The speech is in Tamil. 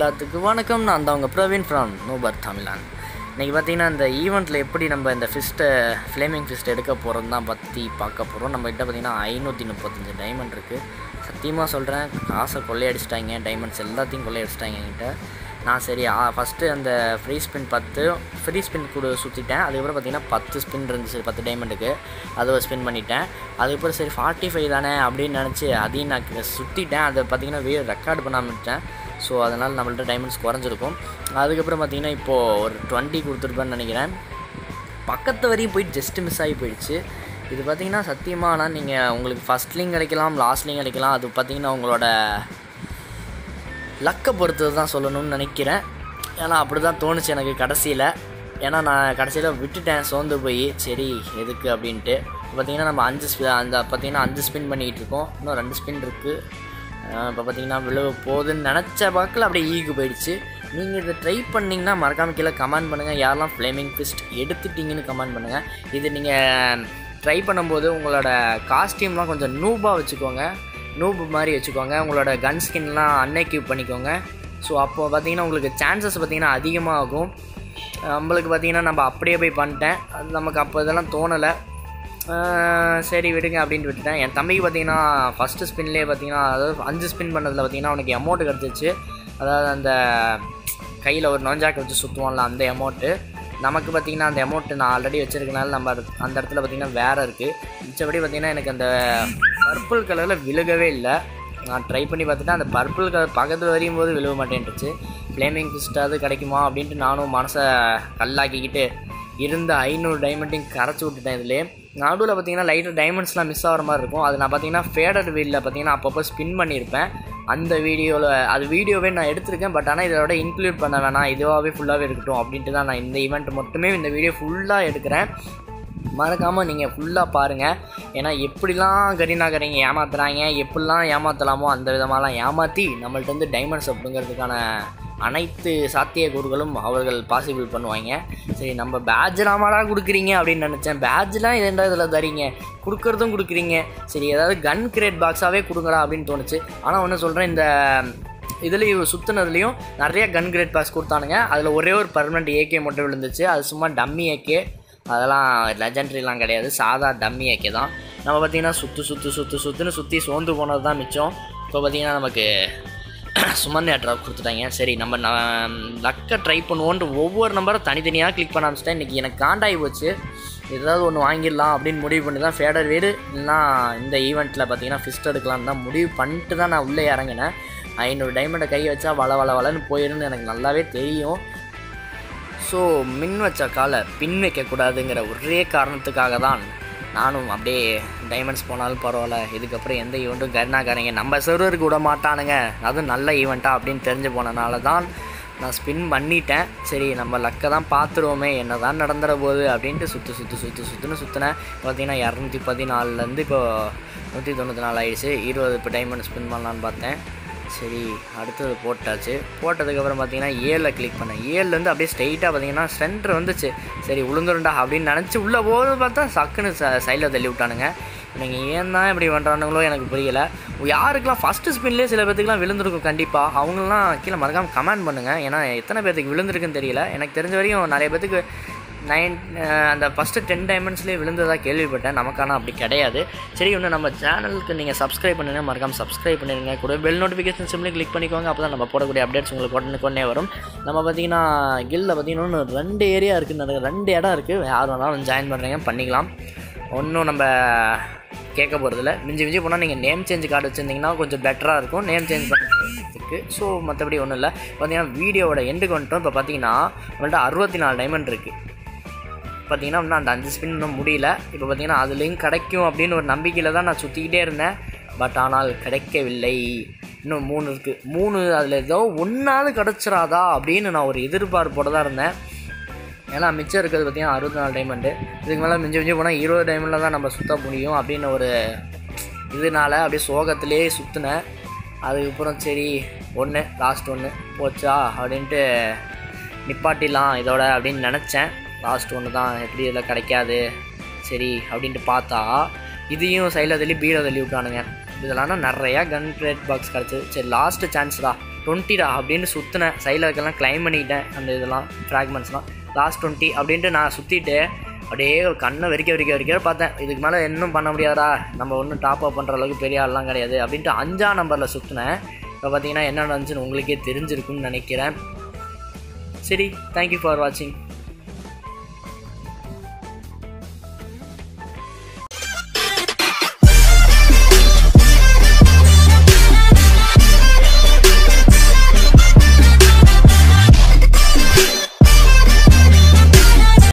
எல்லாத்துக்கும் வணக்கம் நான் தான் உங்கள் பிரவீன் ஃப்ரம் நோபர் தமிழான் இன்றைக்கி பார்த்தீங்கன்னா இந்த ஈவெண்ட்டில் எப்படி நம்ம இந்த ஃபிஸ்ட்டை ஃப்ளேமிங் ஃபிஸ்ட் எடுக்க போகிறோம் தான் பற்றி பார்க்க போகிறோம் நம்ம கிட்ட பார்த்தீங்கன்னா ஐநூற்றி முப்பத்தஞ்சு டைமண்ட் இருக்குது சத்தியமாக சொல்கிறேன் காசை கொள்ளையடிச்சிட்டாங்க டைமண்ட்ஸ் எல்லாத்தையும் கொள்ளையடிச்சிட்டாங்க என்கிட்ட நான் சரி ஃபஸ்ட்டு அந்த ஃப்ரீ ஸ்பின் பத்து ஃப்ரீ ஸ்பின் கூட சுற்றிட்டேன் அதுக்கப்புறம் பார்த்தீங்கன்னா பத்து ஸ்பின் இருந்துச்சு பத்து டைமண்டுக்கு அதை ஸ்பின் பண்ணிட்டேன் அதுக்கப்புறம் சரி ஃபார்ட்டி ஃபைவ் தானே அப்படின்னு நினச்சி அதையும் நான் சுற்றிட்டேன் அதை பார்த்தீங்கன்னா வே ரெக்கார்ட் பண்ணாமல் விட்டேன் ஸோ அதனால் நம்மள்ட்ட டைமண்ட்ஸ் குறைஞ்சிருக்கும் அதுக்கப்புறம் பார்த்தீங்கன்னா இப்போது ஒரு டுவெண்ட்டி கொடுத்துருப்பேன்னு நினைக்கிறேன் பக்கத்து வரையும் போயிட்டு ஜஸ்ட் மிஸ் ஆகி போயிடுச்சு இது பார்த்தீங்கன்னா சத்தியமாக நீங்கள் உங்களுக்கு ஃபஸ்ட்லேயும் கிடைக்கலாம் லாஸ்ட்லேயும் கிடைக்கலாம் அது பார்த்தீங்கன்னா உங்களோட லக்கை பொறுத்தது தான் சொல்லணும்னு நினைக்கிறேன் ஏன்னா அப்படி தான் தோணுச்சு எனக்கு கடைசியில் ஏன்னா நான் கடைசியில் விட்டுட்டேன் சோர்ந்து போய் சரி எதுக்கு அப்படின்ட்டு பார்த்தீங்கன்னா நம்ம அஞ்சு ஸ்பி அந்த பார்த்தீங்கன்னா அஞ்சு ஸ்பின் பண்ணிக்கிட்டு இருக்கோம் இன்னும் ரெண்டு ஸ்பின் இருக்குது இப்போ பார்த்தீங்கன்னா விழுவ போகுதுன்னு நினச்ச வாக்கில் அப்படியே ஈக்கு போயிடுச்சு நீங்கள் இதை ட்ரை பண்ணிங்கன்னா மறக்காம கீழே கமெண்ட் பண்ணுங்கள் யாரெல்லாம் ஃப்ளேமிங் ஃபிஸ்ட் எடுத்துட்டீங்கன்னு கமெண்ட் பண்ணுங்கள் இது நீங்கள் ட்ரை பண்ணும்போது உங்களோட காஸ்டியூம்லாம் கொஞ்சம் நூபாக வச்சுக்கோங்க நூப் மாதிரி வச்சுக்கோங்க உங்களோட கன் ஸ்கின்லாம் அன்எக்யூப் பண்ணிக்கோங்க ஸோ அப்போ பார்த்தீங்கன்னா உங்களுக்கு சான்சஸ் பார்த்தீங்கன்னா அதிகமாகும் நம்மளுக்கு பார்த்தீங்கன்னா நம்ம அப்படியே போய் பண்ணிட்டேன் அது நமக்கு அப்போ இதெல்லாம் தோணலை சரி விடுங்க அப்படின்ட்டு விட்டுட்டேன் என் தம்பிக்கு பார்த்தீங்கன்னா ஃபஸ்ட்டு ஸ்பின்லேயே பார்த்தீங்கன்னா அதாவது அஞ்சு ஸ்பின் பண்ணதில் பார்த்தீங்கன்னா அவனுக்கு அமௌண்ட் கிடச்சிச்சு அதாவது அந்த கையில் ஒரு நொஞ்சாக்க வச்சு சுற்றுவான்ல அந்த அமௌண்ட்டு நமக்கு பார்த்திங்கன்னா அந்த அமௌண்ட்டு நான் ஆல்ரெடி வச்சுருக்கனால நம்ம அது அந்த இடத்துல பார்த்திங்கன்னா வேறு இருக்குது மிச்சபடி பார்த்திங்கன்னா எனக்கு அந்த பர்பிள் கலரில் விழுகவே இல்லை நான் ட்ரை பண்ணி பார்த்துட்டு அந்த பர்பிள் கலர் பக்கத்தில் வரையும் போது விழுக மாட்டேன்ட்டுச்சு ஃப்ளேமிங் ஃபிஸ்ட்டாவது கிடைக்குமா அப்படின்ட்டு நானும் மனசை கல்லாக்கிக்கிட்டு இருந்த ஐநூறு டைமண்ட்டையும் கரைச்சி விட்டுட்டேன் இதுலேயே நடுவில் பார்த்தீங்கன்னா லைட்டாக டைமண்ட்ஸ்லாம் மிஸ் ஆகிற மாதிரி இருக்கும் அது நான் பார்த்தீங்கன்னா ஃபேடட் வீலில் பார்த்தீங்கன்னா அப்பப்போ ஸ்பின் பண்ணியிருப்பேன் அந்த வீடியோவில் அது வீடியோவே நான் எடுத்திருக்கேன் பட் ஆனால் இதோட இன்க்ளூட் பண்ண வேணாம் இதுவாகவே ஃபுல்லாகவே இருக்கட்டும் அப்படின்ட்டு தான் நான் இந்த ஈவெண்ட் மட்டுமே இந்த வீடியோ ஃபுல்லாக எடுக்கிறேன் மறக்காமல் நீங்கள் ஃபுல்லாக பாருங்கள் ஏன்னா எப்படிலாம் கரீனாக்கரைங்க ஏமாத்துறாங்க எப்படிலாம் ஏமாற்றலாமோ அந்த விதமாலாம் ஏமாற்றி நம்மள்ட்ட வந்து டைமண்ட்ஸ் அப்படிங்கிறதுக்கான அனைத்து சாத்தியக்கூறுகளும் அவர்கள் பாசிபிள் பண்ணுவாங்க சரி நம்ம பேட்ஜ்லாமாடா கொடுக்குறீங்க அப்படின்னு நினச்சேன் பேட்ஜ்லாம் இரண்டாவது இதில் தரீங்க கொடுக்குறதும் கொடுக்குறீங்க சரி ஏதாவது கன் கிரேட் பாக்ஸாகவே கொடுங்கடா அப்படின்னு தோணுச்சு ஆனால் ஒன்று சொல்கிறேன் இந்த இதுலேயும் சுற்றுனதுலேயும் நிறைய கன் கிரேட் பாக்ஸ் கொடுத்தானுங்க அதில் ஒரே ஒரு பர்மனெண்ட் ஏகே மட்டும் விழுந்துச்சு அது சும்மா டம்மி ஏகே அதெல்லாம் லெஜண்ட்ரிலாம் கிடையாது சாதா டம்மி ஏகே தான் நம்ம பார்த்திங்கன்னா சுற்று சுற்று சுற்று சுற்றுன்னு சுற்றி சோர்ந்து போனது தான் மிச்சம் இப்போ பார்த்திங்கன்னா நமக்கு சுமன் ட்ராப் கொடுத்துட்டாங்க சரி நம்ம லக்கை ட்ரை பண்ணுவோன்ட்டு ஒவ்வொரு நம்பரை தனித்தனியாக கிளிக் பண்ண ஆரம்பிச்சிட்டேன் இன்றைக்கி எனக்கு காண்டாகி போச்சு ஏதாவது ஒன்று வாங்கிடலாம் அப்படின்னு முடிவு பண்ணி தான் ஃபேடர் வீடு இல்லைனா இந்த ஈவெண்ட்டில் பார்த்தீங்கன்னா ஃபிஸ்ட் எடுக்கலான்னு தான் முடிவு பண்ணிட்டு தான் நான் உள்ளே இறங்கினேன் ஐநூறு டைமண்டை கை வச்சா வள வள வளன்னு போயிருன்னு எனக்கு நல்லாவே தெரியும் ஸோ மின் வச்ச காலை பின் வைக்கக்கூடாதுங்கிற ஒரே காரணத்துக்காக தான் நானும் அப்படியே டைமண்ட்ஸ் போனாலும் பரவாயில்ல இதுக்கப்புறம் எந்த ஈவெண்ட்டும் கருணாக்காரங்க நம்ம சர்வருக்கு விட மாட்டானுங்க அதுவும் நல்ல ஈவெண்ட்டாக அப்படின்னு தெரிஞ்சு போனனால தான் நான் ஸ்பின் பண்ணிட்டேன் சரி நம்ம லக்கை தான் பார்த்துருவோமே என்ன தான் நடந்துட போகுது அப்படின்ட்டு சுற்று சுற்று சுற்று சுற்றுன்னு சுற்றினேன் பார்த்தீங்கன்னா இரநூத்தி பதினாலுலேருந்து இப்போ நூற்றி தொண்ணூற்றி நாலு ஆயிடுச்சு இருபது இப்போ டைமண்ட் ஸ்பின் பண்ணலான்னு பார்த்தேன் சரி அடுத்தது போட்டாச்சு போட்டதுக்கப்புறம் பார்த்தீங்கன்னா ஏழில் கிளிக் பண்ணேன் ஏழுலேருந்து அப்படியே ஸ்ட்ரைட்டாக பார்த்தீங்கன்னா சென்டர் வந்துச்சு சரி உளுந்துருண்டா அப்படின்னு நினச்சி உள்ளே போகிறது பார்த்தா சக்குன்னு ச சைடில் தள்ளி விட்டானுங்க நீங்கள் ஏன் தான் இப்படி பண்ணுறானுங்களோ எனக்கு புரியலை யாருக்கெல்லாம் ஃபஸ்ட்டு ஸ்பின்லேயே சில பேர்த்துக்குலாம் விழுந்திருக்கும் கண்டிப்பாக அவங்களாம் கீழே மறக்காமல் கமெண்ட் பண்ணுங்கள் ஏன்னா எத்தனை பேர்த்துக்கு விழுந்திருக்குன்னு தெரியல எனக்கு தெரிஞ்ச வரையும் நிறைய பேர்த்துக்கு நைன் அந்த ஃபஸ்ட்டு டென் டைமண்ட்ஸ்லேயே விழுந்ததாக கேள்விப்பட்டேன் நமக்கான அப்படி கிடையாது சரி இன்னும் நம்ம சேனலுக்கு நீங்கள் சப்ஸ்கிரைப் பண்ணுங்க மறக்காமல் சப்ஸ்கிரைப் பண்ணிடுங்க கூட பெல் நோட்டிஃபிகேஷன் சிம்லி கிளிக் பண்ணிக்கோங்க அப்போ தான் நம்ம போடக்கூடிய அப்டேட்ஸ் உங்களுக்கு உடனே கொண்டே வரும் நம்ம பார்த்தீங்கன்னா கில்லில் பார்த்தீங்கன்னா இன்னும் ரெண்டு ஏரியா இருக்குது ரெண்டு இடம் இருக்குது யார் வேணாலும் ஜாயின் பண்ணுறீங்க பண்ணிக்கலாம் ஒன்றும் நம்ம கேட்க போகிறதில்ல மிஞ்சி மிஞ்சி போனால் நீங்கள் நேம் சேஞ்ச் கார்டு வச்சுருந்தீங்கன்னா கொஞ்சம் பெட்டராக இருக்கும் நேம் சேஞ்ச் பண்ணுறதுக்கு ஸோ மற்றபடி ஒன்றும் இல்லை பார்த்தீங்கன்னா வீடியோவோட எண்டுக்கு வந்துட்டோம் இப்போ பார்த்தீங்கன்னா நம்மள்ட்ட அறுபத்தி நாலு டைமண்ட் இருக்குது பார்த்தீங்கன்னா இன்னும் அந்த அஞ்சு ஸ்பின் இன்னும் முடியல இப்போ பார்த்தீங்கன்னா அதுலேயும் கிடைக்கும் அப்படின்னு ஒரு நம்பிக்கையில் தான் நான் சுற்றிக்கிட்டே இருந்தேன் பட் ஆனால் கிடைக்கவில்லை இன்னும் மூணு இருக்குது மூணு அதில் ஏதோ ஒன்றாவது கிடச்சிராதா அப்படின்னு நான் ஒரு எதிர்பார்ப்போடு தான் இருந்தேன் ஏன்னா மிச்சம் இருக்கிறது பார்த்தீங்கன்னா அறுபத்தி நாலு டைமண்டு இதுக்கு மேலே மிஞ்சி மிஞ்சி போனால் இருபது டைமண்டில் தான் நம்ம சுற்ற முடியும் அப்படின்னு ஒரு இதனால் அப்படியே சோகத்திலே சுற்றினேன் அதுக்கப்புறம் சரி ஒன்று லாஸ்ட் ஒன்று போச்சா அப்படின்ட்டு நிப்பாட்டிடலாம் இதோட அப்படின்னு நினச்சேன் லாஸ்ட் ஒன்று தான் எப்படி இதில் கிடைக்காது சரி அப்படின்ட்டு பார்த்தா இதையும் சைடில் தள்ளி பீடை தள்ளி விட்டானுங்க இதெல்லாம் நிறையா கன் கிரேட் பாக்ஸ் கிடச்சிது சரி லாஸ்ட்டு சான்ஸ்டா டுவெண்ட்டிடா அப்படின்னு சுற்றினேன் சைடில் இருக்கலாம் கிளைம் பண்ணிக்கிட்டேன் அந்த இதெல்லாம் ஃப்ராக்மெண்ட்ஸ்லாம் லாஸ்ட் டுவெண்ட்டி அப்படின்ட்டு நான் சுற்றிட்டு அப்படியே கண்ணை வெறிக்க வெறிக்க வெறிக்க பார்த்தேன் இதுக்கு மேலே இன்னும் பண்ண முடியாதா நம்ம ஒன்றும் டாப் அப் பண்ணுற அளவுக்கு பெரிய ஆள்லாம் கிடையாது அப்படின்ட்டு அஞ்சாம் நம்பரில் சுற்றினேன் இப்போ பார்த்தீங்கன்னா என்ன நடந்துச்சுன்னு உங்களுக்கே தெரிஞ்சிருக்கும்னு நினைக்கிறேன் சரி தேங்க்யூ ஃபார் வாட்சிங்